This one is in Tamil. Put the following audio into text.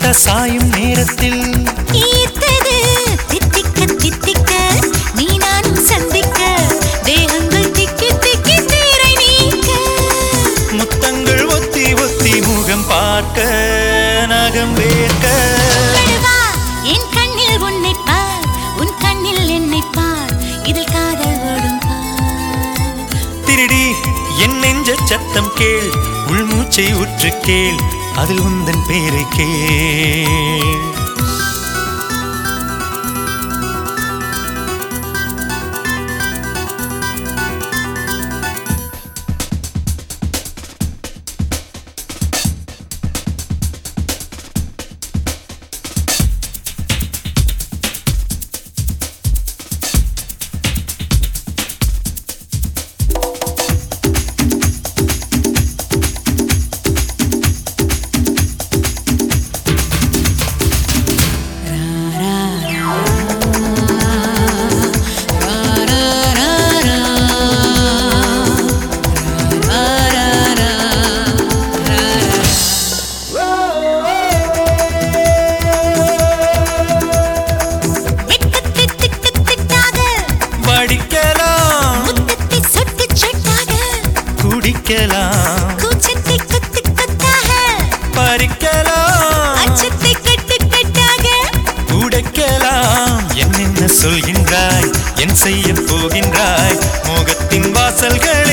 சாயும் நேரத்தில் ஈர்த்தது தித்திக்க தித்திக்க நீ நானும் சந்திக்க தேகங்கள் திக்கி திக்கி தீரை நீக்க முத்தங்கள் ஒத்தி ஒத்தி முகம் பார்க்க நகம் வேர்க்க வடுவா, என் கண்ணில் உன்னை பார் உன் கண்ணில் என்னை பார் இதில் காதல் ஓடும் பார் திருடி என் நெஞ்ச சத்தம் கேள் உள்மூச்சை உற்று கேள் அதில் உந்தன் பேரை கேள் வெட்கத்தை திட்டு திட்டாக வடிக்கலாம் முத்தத்தை சொட்டு சொட்டாக குடிக்கலாம் கூச்சத்தை கொத்து கொத்தாக பறிக்கலாம் அச்சத்தை கட்டு கட்டாக உடைக்கலாம் என்னென்ன சொல்கின்றாய் என் செய்ய போகின்றாய் மோகத்தின் வாசல்கள்